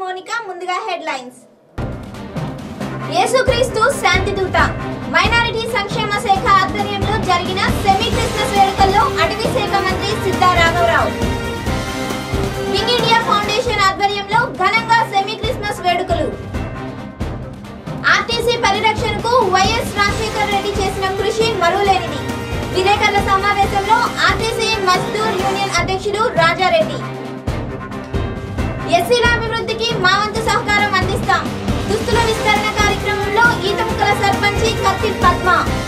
Monica ముందుగా headlines యేసుక్రీస్తు శాంతి దూత మైనారిటీ సంక్షేమ శాఖ ఆధ్వర్యంలో జరిగిన సెమీ క్రిస్మస్ వేడుకల్లో అటవీ శాఖ మంత్రి సిద్ధా రాఘవరావు వింగ్ ఇండియా ఫౌండేషన్ ఆధ్వర్యంలో ఘనంగా సెమీ క్రిస్మస్ వేడుకలు ఆర్టీసీ పరిరక్షణకు వైఎస్ రాజశేఖర్ రెడ్డి చేసిన కృషి మరువలేనిది విలేకరుల సమావేశంలో ఆర్టీసీ మజ్దూర్ యూనియన్ అధ్యక్షుడు రాజారెడ్డి ఎస్సీల అభివృద్ధికి మా వంతు సహకారం అందిస్తాం దుస్తుల విస్తరణ కార్యక్రమంలో ఈతముక్కల సర్పంచి కత్తి పద్మ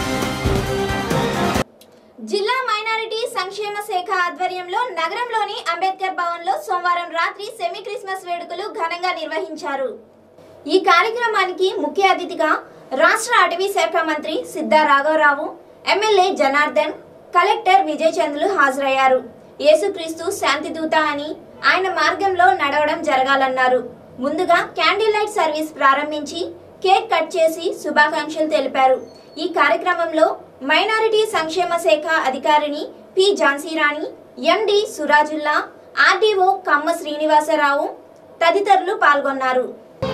జిల్లా మైనారిటీ సంక్షేమ శాఖ ఆధ్వర్యంలో నగరంలోని అంబేద్కర్ భవన్ లో సోమవారం రాత్రి సెమీ క్రిస్మస్ వేడుకలు ఘనంగా నిర్వహించారు ఈ కార్యక్రమానికి ముఖ్య అతిథిగా రాష్ట్ర అటవీ శాఖ మంత్రి సిద్ధా రాఘవరావు ఎమ్మెల్యే జనార్దన్ కలెక్టర్ విజయ్ చంద్రులు హాజరయ్యారు యేసుక్రీస్తు శాంతి దూత అని ఆయన మార్గంలో నడవడం జరగాలన్నారు ముందుగా క్యాండిల్ లైట్ సర్వీస్ ప్రారంభించి కేక్ కట్ చేసి శుభాకాంక్షలు తెలిపారు ఈ కార్యక్రమంలో మైనారిటీ సంక్షేమ శాఖ అధికారిని P Jhansi Rani MD Surajulla RDO Kamma Srinivasa Rao తదితరులు పాల్గొన్నారు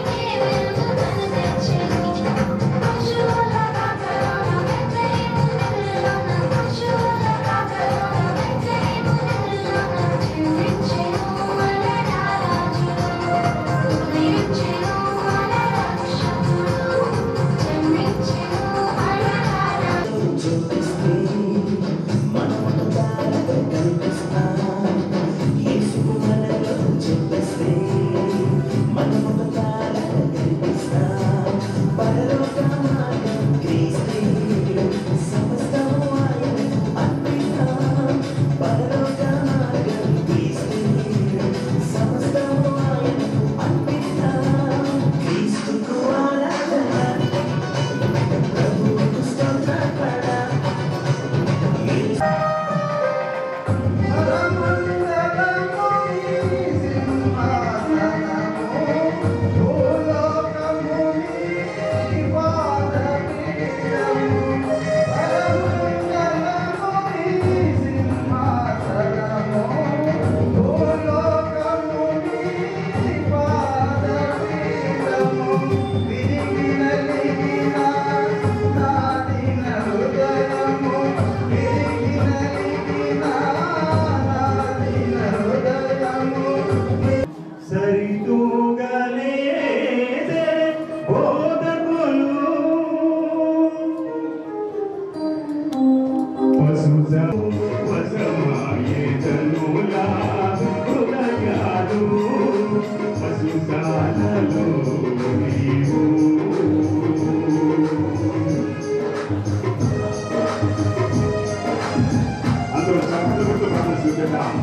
సరితూగలేదే బోధకులు పశుజ వసమాయే జనుల హృదయాలు పశుజాలలో నీవు అందులో చక్కగా ప్రార్థిస్తున్నాం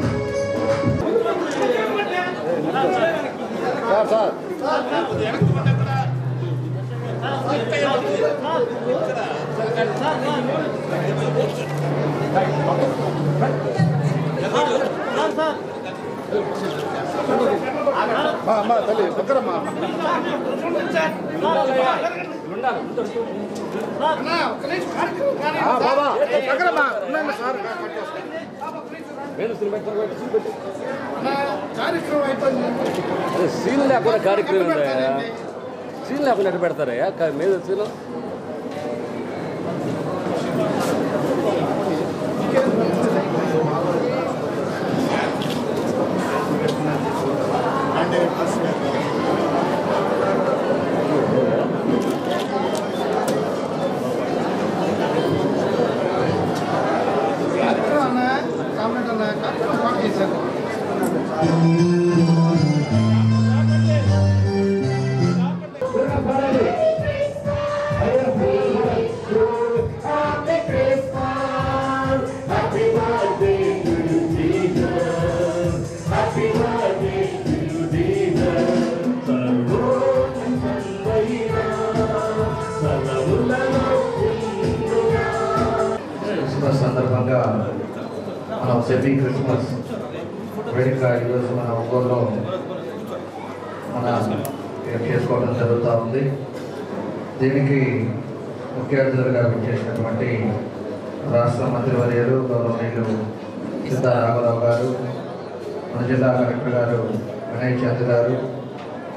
అమ్మా తల్లి పక్కరమ్మా బాబా పక్కరమ్మా ఉండండి సార్ కార్యక్రమం అయిపోయింది అదే సీన్ లేకుండా కార్యక్రమం ఉందా సీన్ లేకుండా ఎట్ట పెడతారయ్యా క- మీద సీన్ కార్యక్రమం అన్న కామెంట్ అన్న కార్యక్రమం స్టార్ట్ చేశారు క్రిస్మస్ సందర్భంగా మనం సెమీ క్రిస్మస్ వేడుక ఈరోజు మన ఒంగోలులో మన ఇక్కడ చేసుకోవడం జరుగుతూ ఉంది దీనికి ముఖ్య అతిథులుగా చేసినటువంటి రాష్ట్ర మంత్రివర్యులు గౌరవనీయులు సీతా రాఘవరావు గారు మన జిల్లా కలెక్టర్ గారు వినయ్ చంద్ గారు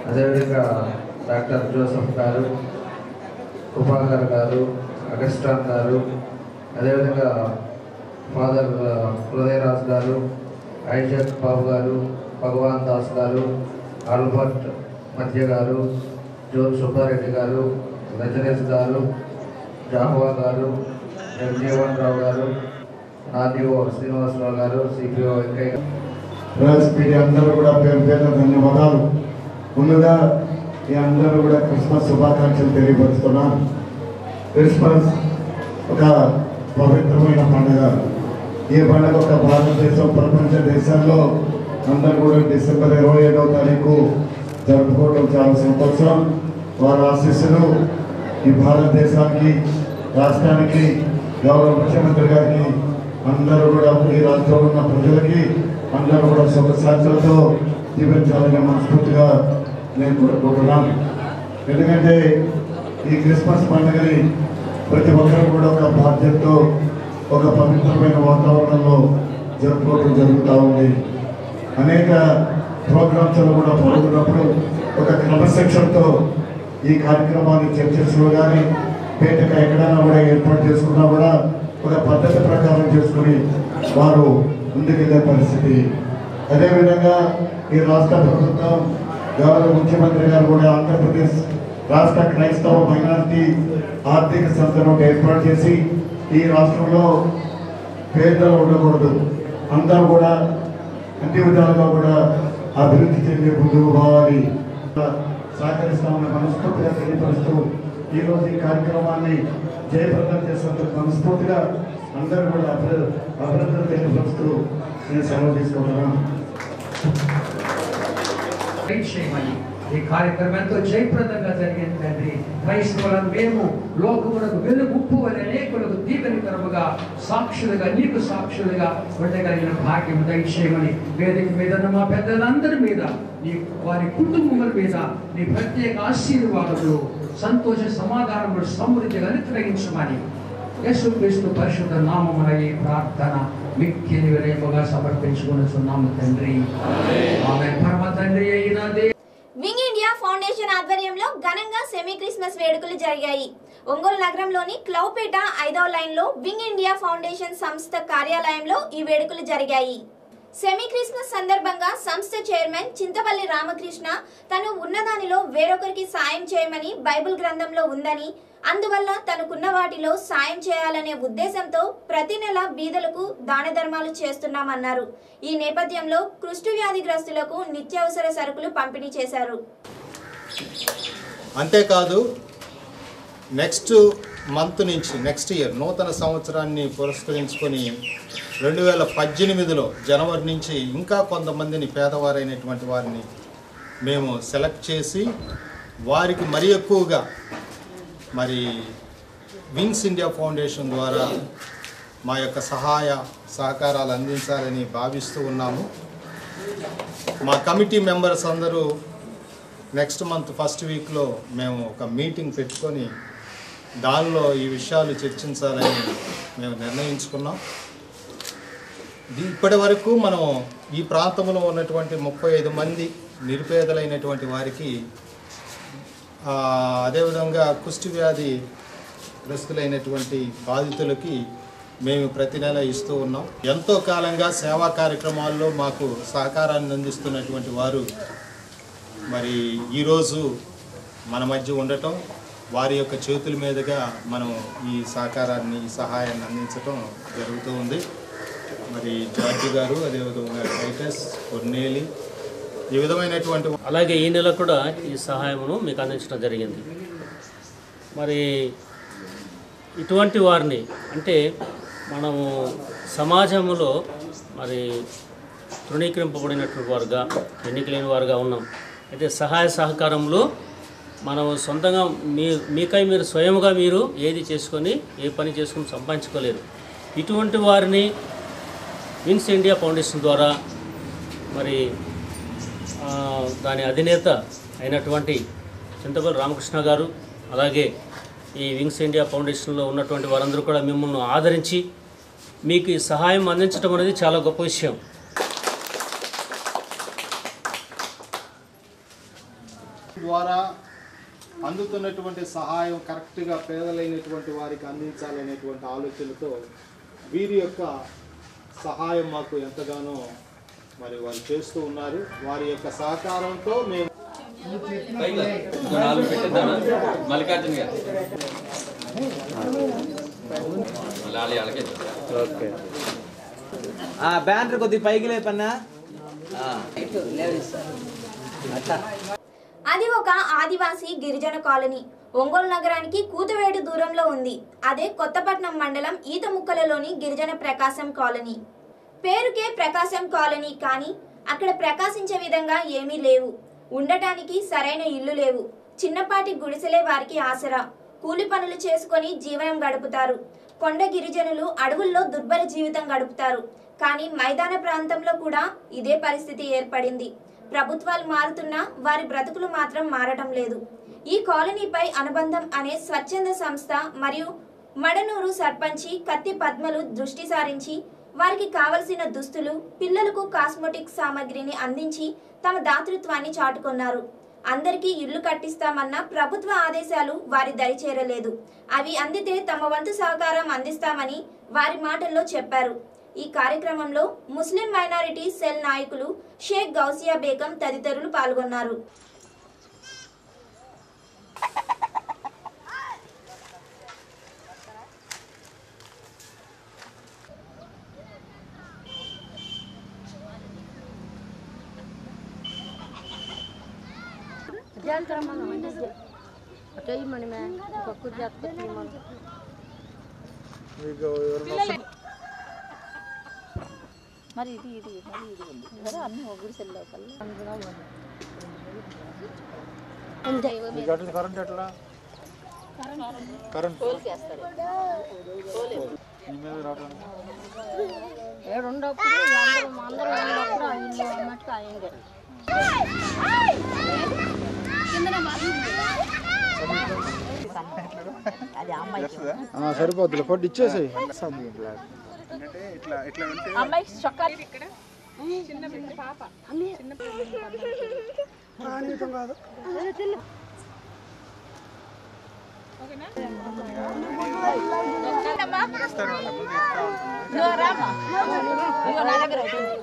అదేవిధంగా డాక్టర్ జోసఫ్ గారు కృపాకర్ గారు అగస్టాన్ గారు అదేవిధంగా ఫాదర్ హృదయరాజ్ గారు ఐజక్ బాబు గారు భగవాన్ దాస్ గారు ఆల్బర్ట్ మధ్య గారు జోన్ సుబ్బారెడ్డి గారు రజనీష్ గారు జాహ్వా గారు జగజీవన్ రావు గారు నాదిఓ శ్రీనివాసరావు గారు సిపిఓ వెంకయ్య ప్రెస్ మీడియా అందరూ కూడా పేరు పేరున ధన్యవాదాలు ముందుగా మీ అందరూ కూడా క్రిస్మస్ శుభాకాంక్షలు తెలియపరుస్తున్నాం క్రిస్మస్ ఒక పవిత్రమైన పండుగ ఈ పండుగ ఒక భారతదేశం ప్రపంచ దేశాల్లో అందరూ కూడా డిసెంబర్ ఇరవై ఏడవ తారీఖు జరుపుకోవడం చాలా సంతోషం వారి ఆశీస్సులు ఈ భారతదేశానికి రాష్ట్రానికి గౌరవ ముఖ్యమంత్రి గారికి అందరూ కూడా ఈ రాష్ట్రంలో ఉన్న ప్రజలకి అందరూ కూడా సుఖ శాంతులతో జీవించాలని మనస్ఫూర్తిగా నేను కోరుకుంటున్నాను ఎందుకంటే ఈ క్రిస్మస్ పండుగని ప్రతి ఒక్కరు కూడా ఒక బాధ్యతతో ఒక పవిత్రమైన వాతావరణంలో జరుపుకోవడం జరుగుతూ ఉంది అనేక ప్రోగ్రామ్స్లో కూడా పాల్గొన్నప్పుడు ఒక క్రమశిక్షణతో ఈ కార్యక్రమాన్ని చర్చస్లో కానీ పేటగా ఎక్కడైనా కూడా ఏర్పాటు చేసుకున్నా కూడా ఒక పద్ధతి ప్రకారం చేసుకుని వారు ముందుకెళ్ళే పరిస్థితి అదేవిధంగా ఈ రాష్ట్ర ప్రభుత్వం గౌరవ ముఖ్యమంత్రి గారు కూడా ఆంధ్రప్రదేశ్ రాష్ట్ర క్రైస్తవ మైనారిటీ ఆర్థిక సంస్థను ఏర్పాటు చేసి ఈ రాష్ట్రంలో పేదలు ఉండకూడదు అందరూ కూడా అన్ని విధాలుగా కూడా అభివృద్ధి చెందే ముందుకు పోవాలి సహకరిస్తామని మనస్ఫూర్తిగా తెలియపరుస్తూ ఈ రోజు ఈ కార్యక్రమాన్ని జయప్రదం చేసినందుకు మనస్ఫూర్తిగా అందరూ కూడా అభి- అభినందనలు తెలియపరుస్తూ నేను సెలవు తీసుకుంటున్నాను చేయమని ఈ కార్యక్రమం ఎంతో జయప్రదంగా జరిగింది తండ్రి క్రైస్తవులను మేము లోకములకు వెలుగుప్పు అని అనేకులకు దీవెనకరముగా సాక్షులుగా నీకు సాక్షులుగా ఉండగలిగిన భాగ్యం దయచేయమని వేదిక మీద ఉన్న మా పెద్దలందరి మీద నీ వారి కుటుంబముల మీద నీ ప్రత్యేక ఆశీర్వాదములు సంతోష సమాధానములు సమృద్ధిగా అనుగ్రహించమని యేసుక్రీస్తు పరిశుద్ధ నామమున ఈ ప్రార్థన మిక్కిలి వినయముగా సమర్పించుకుని తండ్రి ఆమె పరమ తండ్రి అయిన దే వింగ్ ఇండియా ఫౌండేషన్ ఆధ్వర్యంలో ఘనంగా సెమీ క్రిస్మస్ వేడుకలు జరిగాయి ఒంగోలు నగరంలోని క్లౌపేట ఐదవ లైన్ లో వింగ్ ఇండియా ఫౌండేషన్ సంస్థ కార్యాలయంలో ఈ వేడుకలు జరిగాయి సెమీ క్రిస్మస్ సందర్భంగా సంస్థ చైర్మన్ చింతపల్లి రామకృష్ణ తను ఉన్నదానిలో వేరొకరికి సాయం చేయమని బైబిల్ గ్రంథంలో ఉందని అందువల్ల తనకున్న వాటిలో సాయం చేయాలనే ఉద్దేశంతో ప్రతి నెల బీదలకు దాన ధర్మాలు చేస్తున్నామన్నారు ఈ నేపథ్యంలో కుష్టు వ్యాధిగ్రస్తులకు నిత్యావసర సరుకులు పంపిణీ చేశారు అంతేకాదు నెక్స్ట్ మంత్ నుంచి నెక్స్ట్ ఇయర్ నూతన సంవత్సరాన్ని పురస్కరించుకొని రెండు వేల పద్దెనిమిదిలో జనవరి నుంచి ఇంకా కొంతమందిని పేదవారైనటువంటి వారిని మేము సెలెక్ట్ చేసి వారికి మరి ఎక్కువగా మరి వింగ్స్ ఇండియా ఫౌండేషన్ ద్వారా మా యొక్క సహాయ సహకారాలు అందించాలని భావిస్తూ ఉన్నాము మా కమిటీ మెంబర్స్ అందరూ నెక్స్ట్ మంత్ ఫస్ట్ వీక్లో మేము ఒక మీటింగ్ పెట్టుకొని దానిలో ఈ విషయాలు చర్చించాలని మేము నిర్ణయించుకున్నాం ఇది ఇప్పటి వరకు మనం ఈ ప్రాంతంలో ఉన్నటువంటి ముప్పై ఐదు మంది నిరుపేదలైనటువంటి వారికి ఆ, అదేవిధంగా కుష్టి వ్యాధి గ్రస్తులైనటువంటి బాధితులకి మేము ప్రతి నెల ఇస్తూ ఉన్నాం ఎంతో కాలంగా సేవా కార్యక్రమాల్లో మాకు సహకారాన్ని అందిస్తున్నటువంటి వారు మరి ఈరోజు మన మధ్య ఉండటం వారి యొక్క చేతుల మీదుగా మనం ఈ సహకారాన్ని ఈ సహాయాన్ని అందించటం జరుగుతూ ఉంది మరి జార్జి గారు అదేవిధంగా టైటస్ కొన్నేలి ఈ విధమైనటువంటి అలాగే ఈ నెల కూడా ఈ సహాయమును మీకు అందించడం జరిగింది మరి ఇటువంటి వారిని అంటే మనము సమాజంలో మరి తృణీకరింపబడినటువంటి వారుగా ఎన్నికలేని వారుగా ఉన్నాం అయితే సహాయ సహకారంలో మనం సొంతంగా మీ మీకై మీరు స్వయముగా మీరు ఏది చేసుకొని ఏ పని చేసుకొని సంపాదించుకోలేరు ఇటువంటి వారిని విన్స్ ఇండియా ఫౌండేషన్ ద్వారా మరి ఆ, దాని అధినేత అయినటువంటి చింతపల్లి రామకృష్ణ గారు అలాగే ఈ వింగ్స్ ఇండియా ఫౌండేషన్లో ఉన్నటువంటి వారందరూ కూడా మిమ్మల్ని ఆదరించి మీకు ఈ సహాయం అందించడం అనేది చాలా గొప్ప విషయం ద్వారా అందుతున్నటువంటి సహాయం కరెక్ట్గా పేదలైనటువంటి వారికి అందించాలనేటువంటి ఆలోచనతో వీరి యొక్క సహాయం మాకు ఎంతగానో మరి వారు చేస్తూ ఉన్నారు వారి యొక్క సహకారంతో మేము నాలుగు పెట్టిద్దామా మల్లికార్జున గారు మళ్ళీ వాళ్ళకి ఓకే ఆ బ్యానర్ కొద్దిగా పైకి లేపన్నా అది ఒక ఆదివాసీ గిరిజన కాలనీ ఒంగోలు నగరానికి కూతవేడు దూరంలో ఉంది అదే కొత్తపట్నం మండలం ఈతముక్కలలోని గిరిజన ప్రకాశం కాలనీ పేరుకే ప్రకాశం కాలనీ కానీ అక్కడ ప్రకాశించే విధంగా ఏమీ లేవు ఉండటానికి సరైన ఇల్లు లేవు చిన్నపాటి గుడిసెలే వారికి ఆసరా కూలి పనులు చేసుకొని జీవనం గడుపుతారు కొండ గిరిజనులు అడవుల్లో దుర్భర జీవితం గడుపుతారు కానీ మైదాన ప్రాంతంలో కూడా ఇదే పరిస్థితి ఏర్పడింది ప్రభుత్వాలు మారుతున్నా వారి బ్రతుకులు మాత్రం మారటం లేదు ఈ కాలనీపై అనుబంధం అనే స్వచ్ఛంద సంస్థ మరియు మడనూరు సర్పంచి కత్తి పద్మలు దృష్టి సారించి వారికి కావలసిన దుస్తులు పిల్లలకు కాస్మెటిక్ సామాగ్రిని అందించి తమ దాతృత్వాన్ని చాటుకున్నారు అందరికీ ఇల్లు కట్టిస్తామన్న ప్రభుత్వ ఆదేశాలు వారి దరి చేరలేదు అవి అందితే తమ వంతు సహకారం అందిస్తామని వారి మాటల్లో చెప్పారు ఈ కార్యక్రమంలో ముస్లిం మైనారిటీ సెల్ నాయకులు షేక్ గౌసియా బేగం తదితరులు పాల్గొన్నారు మరి ఇది ఇది మరి ఇది ఉంది కదా అన్ని గుడిసెల లోపల అందులో ఉంది. అంతే కరెంట్ ఎట్లా కరెంట్ తోలుకేస్తాడు తోలేము. ఈ మీద రావడానికి ఏడు ఉండప్పుడు అందరూ అందరూ ఉన్నప్పుడు ఆ ఇల్లు అన్నట్టుగా అయింది అది అమ్మాయికి సరిపోద్దులే పొట్టి ఇచ్చేసి అమ్మాయి చొక్కా ఇక్కడ నువ్వు రామా ఇదిగో నా దగ్గర అయిపోయింది.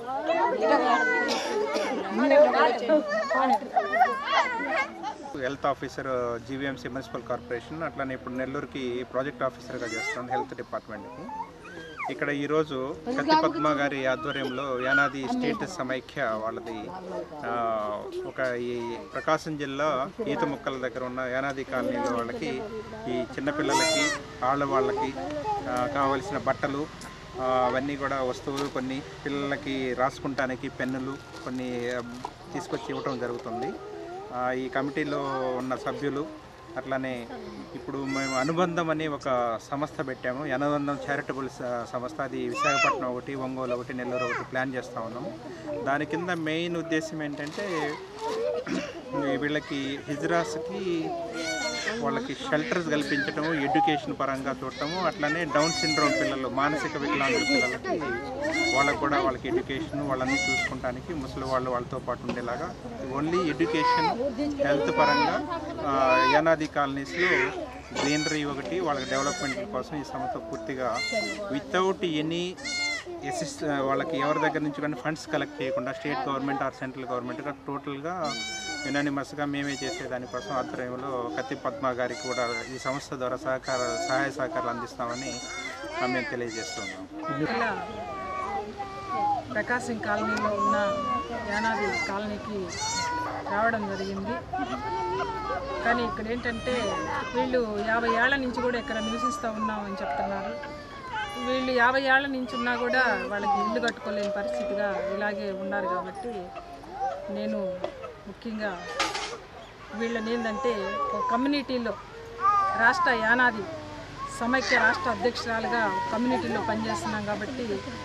Health officer GVMC municipal corporation అట్లానే ఇప్పుడు నెల్లూరుకి ప్రాజెక్ట్ ఆఫీసర్గా చేస్తాను హెల్త్ డిపార్ట్మెంట్కి ఇక్కడ ఈరోజు కత్తి పద్మ గారి ఆధ్వర్యంలో యానాది స్టేట్ సమైక్య వాళ్ళది ఆ, ఒక ఈ ప్రకాశం జిల్లా ఈత ముక్కల దగ్గర ఉన్న యానాది కాలనీలో వాళ్ళకి ఈ చిన్నపిల్లలకి ఆడవాళ్ళకి ఆ, కావలసిన బట్టలు ఆ, అవన్నీ కూడా వస్తువులు కొన్ని పిల్లలకి రాసుకుంటానికి పెన్నులు కొన్ని ఆ, తీసుకొచ్చి ఇవ్వటం జరుగుతుంది ఆ, ఈ కమిటీలో ఉన్న సభ్యులు అట్లానే ఇప్పుడు మేము అనుబంధం అని ఒక సంస్థ పెట్టాము ఈ అనుబంధం చారిటబుల్ స- సంస్థ అది విశాఖపట్నం ఒకటి ఒంగోలు ఒకటి నెల్లూరు ఒకటి ప్లాన్ చేస్తూ ఉన్నాము దాని కింద మెయిన్ ఉద్దేశం ఏంటంటే ఈ వీళ్ళకి హిజ్రాస్కి వాళ్ళకి షెల్టర్స్ కల్పించటము ఎడ్యుకేషన్ పరంగా చూడటము అట్లానే డౌన్ సిండ్రోమ్ పిల్లలు మానసిక వికలాంగుల పిల్లలకి వాళ్ళకు కూడా వాళ్ళకి ఎడ్యుకేషన్ వాళ్ళని చూసుకుంటానికి ముసలి వాళ్ళు వాళ్ళతో పాటు ఉండేలాగా ఓన్లీ ఎడ్యుకేషన్ హెల్త్ పరంగా ఆ, యానాది కాలనీస్లో గ్రీనరీ ఒకటి వాళ్ళకి డెవలప్మెంట్ కోసం ఈ సంస్థ పూర్తిగా వితౌట్ ఎనీ అసిస్ట్ వాళ్ళకి ఎవరి దగ్గర నుంచి కానీ ఫండ్స్ కలెక్ట్ చేయకుండా state government or central government టోటల్గా యునానిమస్గా మేమే చేసే దానికోసం ఆధ్వర్యంలో కత్తి పద్మ గారికి కూడా ఈ సంస్థ ద్వారా సహకార సహాయ సహకారాలు అందిస్తామని ఆ, మేము తెలియజేస్తున్నాం ఇలా ప్రకాశం కాలనీలో ఉన్న యానాది కాలనీకి రావడం జరిగింది కానీ ఇక్కడ ఏంటంటే వీళ్ళు యాభై ఏళ్ల నుంచి కూడా ఇక్కడ నివసిస్తూ ఉన్నామని చెప్తున్నారు వీళ్ళు యాభై ఏళ్ల నుంచి ఉన్నా కూడా వాళ్ళకి ఇల్లు కట్టుకోలేని పరిస్థితిగా ఇలాగే ఉన్నారు కాబట్టి నేను ముఖ్యంగా వీళ్ళని ఏంటంటే ఒక కమ్యూనిటీలో రాష్ట్ర యానాది సమైక్య రాష్ట్ర అధ్యక్షురాలుగా కమ్యూనిటీలో పనిచేస్తున్నాం కాబట్టి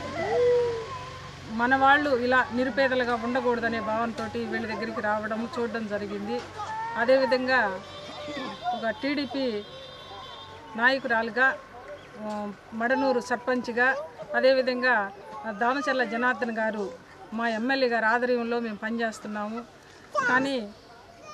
మన వాళ్ళు ఇలా నిరుపేదలుగా ఉండకూడదనే భావంతో వీళ్ళ దగ్గరికి రావడం చూడడం జరిగింది అదేవిధంగా ఒక టీడీపీ నాయకురాలుగా ఆ, మడనూరు సర్పంచ్గా అదేవిధంగా దామచర్ల జనార్దన్ గారు మా ఎమ్మెల్యే గారి ఆధ్వర్యంలో మేము పనిచేస్తున్నాము కానీ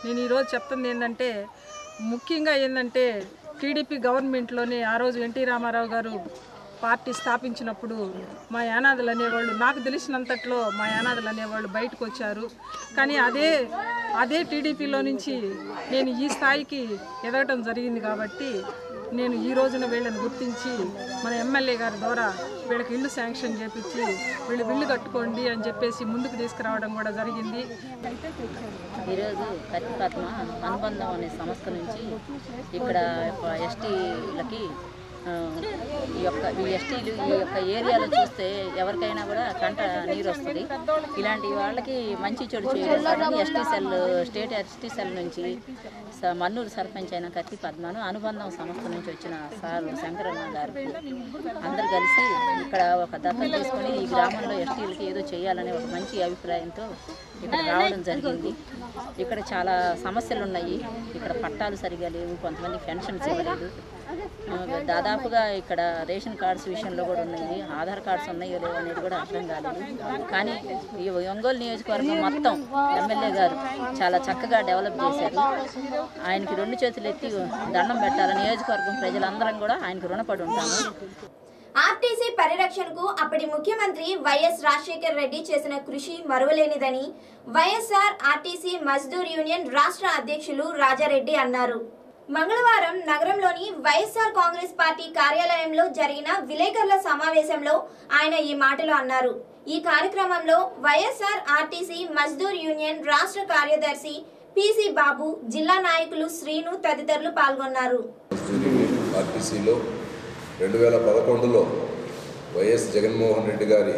నేను ఈరోజు చెప్తుంది ఏంటంటే ముఖ్యంగా ఏంటంటే టీడీపీ గవర్నమెంట్లోనే ఆ రోజు ఎన్టీ రామారావు గారు పార్టీ స్థాపించినప్పుడు మా యానాదులు అనేవాళ్ళు నాకు తెలిసినంతట్లో మా యానాదులు అనేవాళ్ళు బయటకు వచ్చారు కానీ అదే అదే టీడీపీలో నుంచి నేను ఈ స్థాయికి ఎదగటం జరిగింది కాబట్టి నేను ఈ రోజున వీళ్ళని గుర్తించి మన ఎమ్మెల్యే గారి ద్వారా వీళ్ళకి ఇల్లు శాంక్షన్ చేపించి వీళ్ళు ఇల్లు కట్టుకోండి అని చెప్పేసి ముందుకు తీసుకురావడం కూడా జరిగింది ఈరోజు కత్తి పద్మ అనుబంధం అనే సంస్థ నుంచి ఇక్కడ ఎస్టీలకి ఆ, ఈ యొక్క ఈ ఎస్టీలు ఈ యొక్క ఏరియాలో చూస్తే ఎవరికైనా కూడా కంట నీరు వస్తుంది ఇలాంటి వాళ్ళకి మంచి చెడు చేయడానికి ST cell state ST cell నుంచి స- మన్నూరు సర్పంచ్ అయిన కత్తి పద్మను అనుబంధం సంస్థ నుంచి వచ్చిన సార్ శంకరన్న గారికి అందరు కలిసి ఇక్కడ ఒక దత్తత తీసుకొని ఈ గ్రామంలో ఎస్టీలకి ఏదో చేయాలనే ఒక మంచి అభిప్రాయంతో ఇక్కడ రావడం జరిగింది ఇక్కడ చాలా సమస్యలు ఉన్నాయి ఇక్కడ పట్టాలు సరిగా లేవు కొంతమంది పెన్షన్స్ ఇవ్వలేదు ఆ, దాదాపుగా ఇక్కడ రేషన్ కార్డ్స్ విషయంలో కూడా ఉన్నాయి ఆధార్ కార్డ్స్ ఉన్నాయో లేవో అనేది కూడా అర్థం కాలేదు కానీ ఈ ఒంగోలు నియోజకవర్గం మొత్తం ఎమ్మెల్యే గారు చాలా చక్కగా డెవలప్ చేశారు ఆయనకి రెండు చేతులు ఎత్తి దండం పెట్టాలి నియోజకవర్గం ప్రజలందరం కూడా ఆయనకు రుణపడి ఉంటాము ఆర్టీసీ పరిరక్షణకు అప్పటి ముఖ్యమంత్రి వైఎస్ రాజశేఖర్ రెడ్డి చేసిన కృషి మరువలేనిదని వైఎస్ఆర్ ఆర్టీసీ మజ్దూర్ యూనియన్ రాష్ట్ర అధ్యక్షులు రాజారెడ్డి అన్నారు మంగళవారం నగరంలోని వైఎస్ఆర్ కాంగ్రెస్ పార్టీ కార్యాలయంలో జరిగిన విలేకరుల సమావేశంలో ఆయన ఈ మాటలు అన్నారు ఈ కార్యక్రమంలో వైఎస్ఆర్ ఆర్టీసీ మజ్దూర్ యూనియన్ రాష్ట్ర కార్యదర్శి పిసి బాబు జిల్లా నాయకులు శ్రీను తదితరులు పాల్గొన్నారు ఆర్టీసీలో రెండు వేల పదకొండులో వైఎస్ జగన్మోహన్ రెడ్డి గారి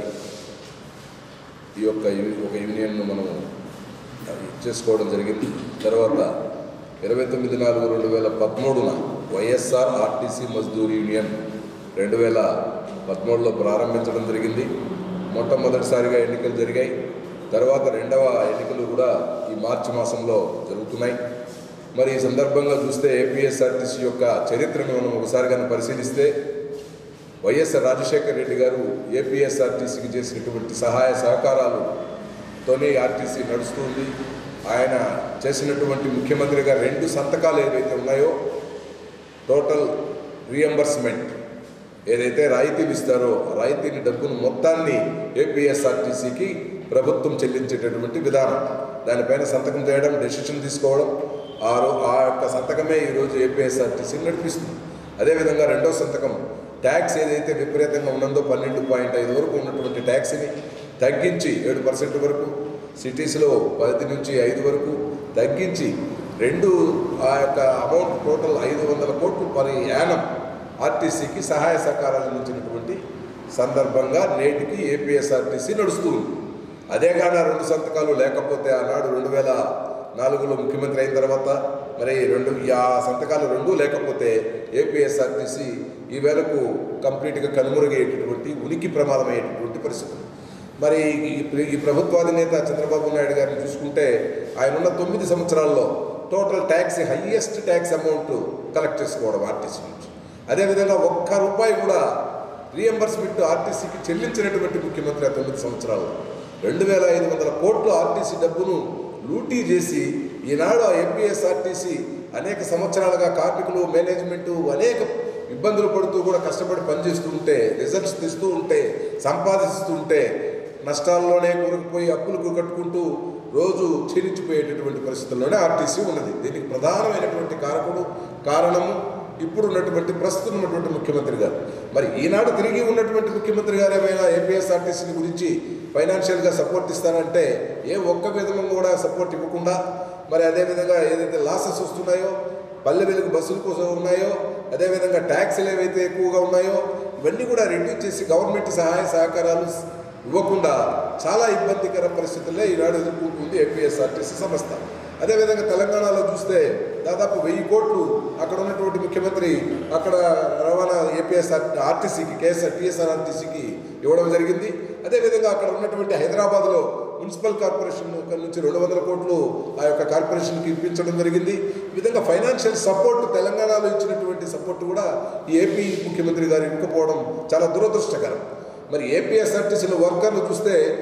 ఈ యొక్క యు- ఒక యూనియన్ను మనం చేసుకోవడం జరిగింది తర్వాత ఇరవై తొమ్మిది నాలుగు రెండు వేల పదమూడున వైఎస్ఆర్ ఆర్టీసీ మజ్దూర్ యూనియన్ రెండు వేల పదమూడులో ప్రారంభించడం జరిగింది మొట్టమొదటిసారిగా ఎన్నికలు జరిగాయి తర్వాత రెండవ ఎన్నికలు కూడా ఈ మార్చి మాసంలో జరుగుతున్నాయి మరి ఈ సందర్భంగా చూస్తే ఏపీఎస్ఆర్టీసీ యొక్క చరిత్రను మనం ఒకసారి కనుక పరిశీలిస్తే వైఎస్ రాజశేఖర రెడ్డి గారు ఏపీఎస్ఆర్టీసీకి చేసినటువంటి సహాయ సహకారాలతోనే ఆర్టీసీ నడుస్తుంది ఆయన చేసినటువంటి ముఖ్యమంత్రిగా రెండు సంతకాలు ఏవైతే ఉన్నాయో టోటల్ రియంబర్స్మెంట్ ఏదైతే రాయితీలు ఇస్తారో ఆ రాయితీని డబ్బును మొత్తాన్ని ఏపీఎస్ఆర్టీసీకి ప్రభుత్వం చెల్లించేటటువంటి విధానం దానిపైన సంతకం చేయడం డెసిషన్ తీసుకోవడం ఆ రో ఆ యొక్క సంతకమే ఈరోజు ఏపీఎస్ఆర్టీసీ నడిపిస్తుంది అదేవిధంగా రెండో సంతకం ట్యాక్స్ ఏదైతే విపరీతంగా ఉన్నదో పన్నెండు పాయింట్ ఐదు వరకు ఉన్నటువంటి ట్యాక్స్ని తగ్గించి ఏడు పర్సెంట్ వరకు సిటీస్లో పది నుంచి ఐదు వరకు తగ్గించి రెండు ఆ యొక్క అమౌంట్ టోటల్ ఐదు వందల కోట్లు పరి యానం ఆర్టీసీకి సహాయ సహకారాలు అందించినటువంటి సందర్భంగా నేటికి ఏపీఎస్ఆర్టీసీ నడుస్తుంది అదే కానీ ఆ రెండు సంతకాలు లేకపోతే ఆనాడు రెండు వేల నాలుగులో ముఖ్యమంత్రి అయిన తర్వాత మరి రెండు ఆ సంతకాలు రెండు లేకపోతే ఏపీఎస్ఆర్టీసీ ఈ వేళకు కంప్లీట్గా కనుమరుగయ్యేటటువంటి ఉనికి ప్రమాదమయ్యేటటువంటి పరిస్థితులు మరి ఈ ప్ర- ఈ ప్రభుత్వాధినేత చంద్రబాబు నాయుడు గారిని చూసుకుంటే ఆయన ఉన్న తొమ్మిది సంవత్సరాల్లో total tax highest tax amount collect చేసుకోవడం ఆర్టీసీ నుంచి అదేవిధంగా ఒక్క రూపాయి కూడా రీఎంబర్స్మెంట్ ఆర్టీసీకి చెల్లించినటువంటి ముఖ్యమంత్రి ఆ తొమ్మిది సంవత్సరాల్లో రెండు వేల ఐదు వందల కోట్లు ఆర్టీసీ డబ్బును లూటీ చేసి ఈనాడు ఏపీఎస్ఆర్టీసీ అనేక సంవత్సరాలుగా కార్మికులు మేనేజ్మెంటు అనేక ఇబ్బందులు పడుతూ కూడా కష్టపడి పనిచేస్తూ ఉంటే రిజల్ట్స్ తెస్తూ ఉంటే సంపాదిస్తూ ఉంటే నష్టాల్లోనే కూరుకుపోయి అప్పులు కట్టుకుంటూ రోజు క్షీణించిపోయేటటువంటి పరిస్థితుల్లోనే ఆర్టీసీ ఉన్నది దీనికి ప్రధానమైనటువంటి కారకుడు కారణము ఇప్పుడు ఉన్నటువంటి ప్రస్తుతం ఉన్నటువంటి ముఖ్యమంత్రి గారు మరి ఈనాడు తిరిగి ఉన్నటువంటి ముఖ్యమంత్రి గారు ఏమైనా ఏపీఎస్ఆర్టీసీని గురించి ఫైనాన్షియల్గా సపోర్ట్ ఇస్తారంటే ఏ ఒక్క విధంగా కూడా సపోర్ట్ ఇవ్వకుండా మరి అదేవిధంగా ఏదైతే లాసెస్ వస్తున్నాయో పల్లె వెలుగు బస్సుల కోసం ఉన్నాయో అదేవిధంగా ట్యాక్సీలు ఏవైతే ఎక్కువగా ఉన్నాయో ఇవన్నీ కూడా రెడ్యూస్ చేసి గవర్నమెంట్ సహాయ సహకారాలు ఇవ్వకుండా చాలా ఇబ్బందికర పరిస్థితుల్లో ఈనాడు ఎదుర్కొంటుంది ఏపీఎస్ఆర్టీసీ సంస్థ అదేవిధంగా తెలంగాణలో చూస్తే దాదాపు వెయ్యి కోట్లు అక్కడ ఉన్నటువంటి ముఖ్యమంత్రి అక్కడ రవాణా ఏపీఎస్ఆర్ ఆర్టీసీకి కేఎస్ఆర్ టీఎస్ఆర్ఆర్టీసీకి ఇవ్వడం జరిగింది అదేవిధంగా అక్కడ ఉన్నటువంటి హైదరాబాద్లో మున్సిపల్ కార్పొరేషన్ నుంచి రెండు వందల కోట్లు ఆ యొక్క కార్పొరేషన్కి ఇప్పించడం జరిగింది ఈ విధంగా ఫైనాన్షియల్ సపోర్ట్ తెలంగాణలో ఇచ్చినటువంటి సపోర్ట్ కూడా ఈ ఏపీ ముఖ్యమంత్రి గారు ఇవ్వకపోవడం చాలా దురదృష్టకరం మరి ఏపీఎస్ఆర్టీసీలో వర్కర్లు చూస్తే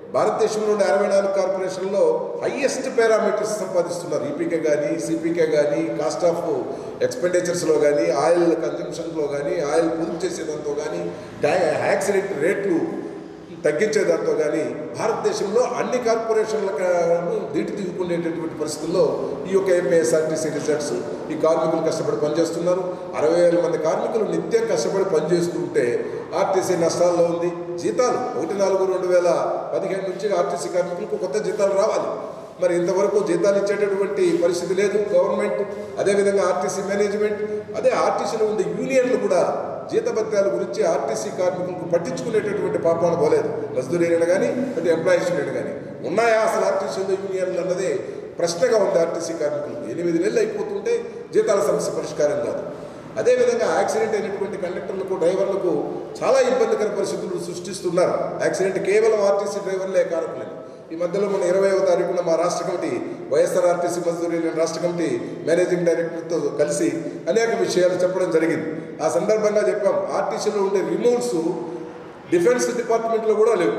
భారతదేశంలోని అరవై నాలుగు కార్పొరేషన్లో హయ్యెస్ట్ పారామీటర్స్ సంపాదిస్తున్నారు ఈపీకే కానీ సిపికే కానీ కాస్ట్ ఆఫ్ ఎక్స్పెండిచర్స్లో కానీ ఆయిల్ కన్జంప్షన్లో కానీ ఆయిల్ పొదుపు చేసేదాంతో కానీ యాక్సిడెంట్ రేట్లు తగ్గించేదాంతో కానీ భారతదేశంలో అన్ని కార్పొరేషన్లకు దీటి దిగుకునేటటువంటి పరిస్థితుల్లో ఈ యొక్క ఎంఏఎస్ఆర్టీసీ రిజల్ట్స్ ఈ కార్మికులు కష్టపడి పనిచేస్తున్నారు అరవై వేల మంది కార్మికులు నిత్యం కష్టపడి పనిచేస్తుంటే ఆర్టీసీ నష్టాల్లో ఉంది జీతాలు ఒకటి నాలుగు రెండు వేల పదిహేను నుంచి ఆర్టీసీ కార్మికులకు కొత్త జీతాలు రావాలి మరి ఇంతవరకు జీతాలు ఇచ్చేటటువంటి పరిస్థితి లేదు గవర్నమెంట్ అదేవిధంగా ఆర్టీసీ మేనేజ్మెంట్ అదే ఆర్టీసీలో ఉండే యూనియన్లు కూడా జీతభత్యాల గురించి ఆర్టీసీ కార్మికులకు పట్టించుకునేటటువంటి పాపాన పోలేదు మజ్దూర్ యూనియన్ కానీ అటు ఎంప్లాయీస్ యూనియన్ కానీ ఉన్నాయా అసలు ఆర్టీసీలో యూనియన్లు అన్నదే ప్రశ్నగా ఉంది ఆర్టీసీ కార్మికులకు ఎనిమిది నెలలు అయిపోతుంటే జీతాల సమస్య పరిష్కారం కాదు అదేవిధంగా యాక్సిడెంట్ అయినటువంటి కండక్టర్లకు డ్రైవర్లకు చాలా ఇబ్బందికర పరిస్థితులు సృష్టిస్తున్నారు యాక్సిడెంట్ కేవలం ఆర్టీసీ డ్రైవర్లే కారకులని ఈ మధ్యలో మన ఇరవైవ తారీఖున మా రాష్ట్ర committee YSR RTC Mazdoor union రాష్ట్ర కమిటీ మేనేజింగ్ డైరెక్టర్తో కలిసి అనేక విషయాలు చెప్పడం జరిగింది ఆ సందర్భంగా చెప్పాం ఆర్టీసీలో ఉండే రిమూవ్స్ డిఫెన్స్ డిపార్ట్మెంట్లో కూడా లేవు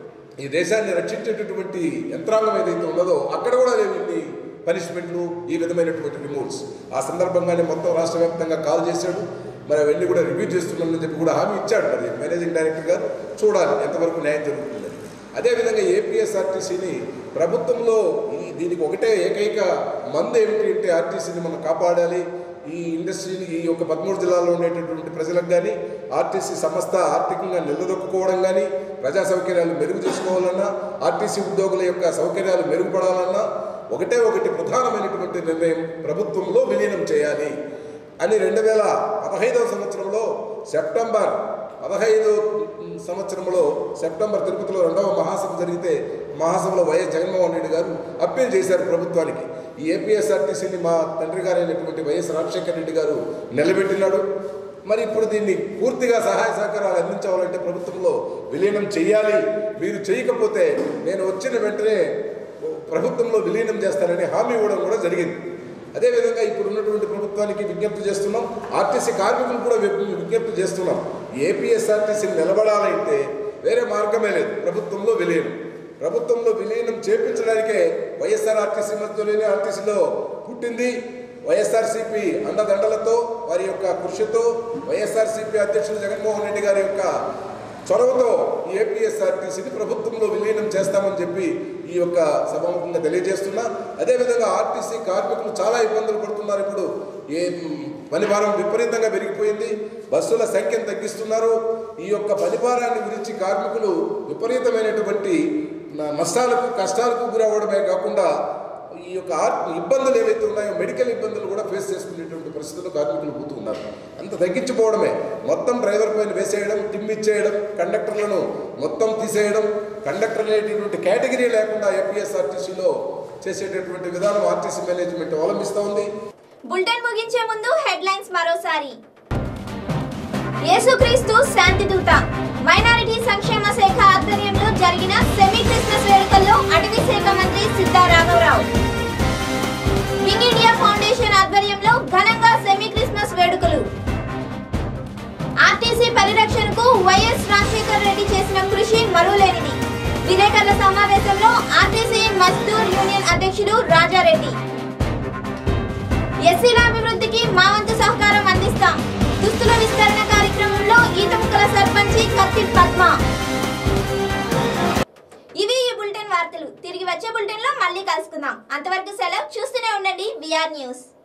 ఈ దేశాన్ని రక్షించేటటువంటి యంత్రాంగం ఏదైతే ఉన్నదో అక్కడ కూడా లేవు ఇన్ని పనిష్మెంట్లు ఈ విధమైనటువంటి రిమూవ్స్ ఆ సందర్భంగానే మొత్తం రాష్ట్ర వ్యాప్తంగా కాల్ చేశాడు మరి అవన్నీ కూడా రివ్యూ చేస్తున్నామని చెప్పి కూడా హామీ ఇచ్చాడు మరి మేనేజింగ్ డైరెక్టర్ గారు చూడాలి ఎంతవరకు న్యాయం జరుగుతుందని అదేవిధంగా ఏపీఎస్ఆర్టీసీని ప్రభుత్వంలో ఈ దీనికి ఒకటే ఏకైక మందు ఏమిటి అంటే ఆర్టీసీని మనం కాపాడాలి ఈ ఇండస్ట్రీని ఈ యొక్క పదమూడు జిల్లాలో ఉండేటటువంటి ప్రజలకు కానీ ఆర్టీసీ సంస్థ ఆర్థికంగా నిలదొక్కుకోవడం కానీ ప్రజా సౌకర్యాలు మెరుగు చేసుకోవాలన్నా ఆర్టీసీ ఉద్యోగుల యొక్క సౌకర్యాలు మెరుగుపడాలన్నా ఒకటే ఒకటి ప్రధానమైనటువంటి నిర్ణయం ప్రభుత్వంలో విలీనం చేయాలి అని రెండు వేల పదహైదవ సంవత్సరంలో సెప్టెంబర్ పదహైదు సంవత్సరంలో సెప్టెంబర్ తిరుపతిలో రెండవ మహాసభ జరిగితే మహాసభలో వైఎస్ జగన్మోహన్ రెడ్డి గారు అప్పీల్ చేశారు ప్రభుత్వానికి ఈ ఏపీఎస్ఆర్టీసీని మా తండ్రి గారైనటువంటి వైఎస్ రాజశేఖర రెడ్డి గారు నిలబెట్టినాడు మరి ఇప్పుడు దీన్ని పూర్తిగా సహాయ సహకారాలు అందించాలంటే ప్రభుత్వంలో విలీనం చేయాలి మీరు చేయకపోతే నేను వచ్చిన వెంటనే ప్రభుత్వంలో విలీనం చేస్తానని హామీ ఇవ్వడం కూడా జరిగింది అదేవిధంగా ఇప్పుడు ఉన్నటువంటి ప్రభుత్వానికి విజ్ఞప్తి చేస్తున్నాం ఆర్టీసీ కార్మికులు కూడా వి- విజ్ఞప్తి చేస్తున్నాం ఏపీఎస్ఆర్టీసీని నిలబడాలంటే వేరే మార్గమే లేదు ప్రభుత్వంలో విలీనం ప్రభుత్వంలో విలీనం చేపించడానికే వైఎస్ఆర్ ఆర్టీసీ మధ్యలోనే ఆర్టీసీలో పుట్టింది వైఎస్ఆర్సీపీ అండదండలతో వారి యొక్క కృషితో వైఎస్ఆర్సీపీ అధ్యక్షులు జగన్మోహన్ రెడ్డి గారి యొక్క చొరవతో ఈ ఏపీఎస్ఆర్టీసీని ప్రభుత్వంలో విలీనం చేస్తామని చెప్పి ఈ యొక్క సభాముఖంగా తెలియజేస్తున్నా అదేవిధంగా ఆర్టీసీ కార్మికులు చాలా ఇబ్బందులు పడుతున్నారు ఇప్పుడు ఏ పనిభారం విపరీతంగా పెరిగిపోయింది బస్సుల సంఖ్యను తగ్గిస్తున్నారు ఈ యొక్క పనిభారాన్ని గురించి కార్మికులు విపరీతమైనటువంటి న- నష్టాలకు కష్టాలకు గురవ్వడమే కాకుండా ఈ యొక్క ఆర్- ఇబ్బందులు ఏవైతే ఉన్నాయో మెడికల్ ఇబ్బందులు కూడా ఫేస్ చేసుకునేటువంటి పరిస్థితుల్లో కార్మికులు పోతున్నారు అంత తగ్గించిపోవడమే మొత్తం డ్రైవర్ పైన వేసేయడం టిమ్మిచ్చేయడం కండక్టర్లను మొత్తం తీసేయడం కండక్టర్ అనేటటువంటి కేటగిరీ లేకుండా ఏపీఎస్ఆర్టీసీలో చేసేటటువంటి విధానం ఆర్టీసీ మేనేజ్మెంట్ అవలంబిస్తూ ఉంది బులెటిన్ ముగించే ముందు హెడ్లైన్స్ మరోసారి యేసుక్రీస్తు శాంతిదూత మైనారిటీ సంక్షేమ శాఖ ఆధ్వర్యంలో జరిగిన సెమీ క్రిస్మస్ వేడుకల్లో అటవీ శాఖ మంత్రి సిద్ధా రాఘవరావు వింగ్ ఇండియా ఫౌండేషన్ ఆధ్వర్యంలో ఘనంగా సెమీ క్రిస్మస్ వేడుకలు ఆర్టీసీ పరిరక్షణకు వైఎస్ రాజశేఖర్ రెడ్డి చేసిన కృషి మరువలేనిది విలేకరుల సమావేశంలో ఆర్టీసీ మజ్దూర్ యూనియన్ అధ్యక్షుడు రాజారెడ్డి ఎస్సీల అభివృద్ధికి మా వంతు సహకారం అందిస్తాం దుస్తుల విస్తరణ కార్యక్రమంలో ఈతముక్కల సర్పంచి కత్తి పద్మ ఇవి ఈ బులెటిన్ వార్తలు తిరిగి వచ్చే బులెటిన్ లో మళ్ళీ కలుసుకుందాం అంతవరకు సెలవు చూస్తూనే ఉండండి విఆర్ న్యూస్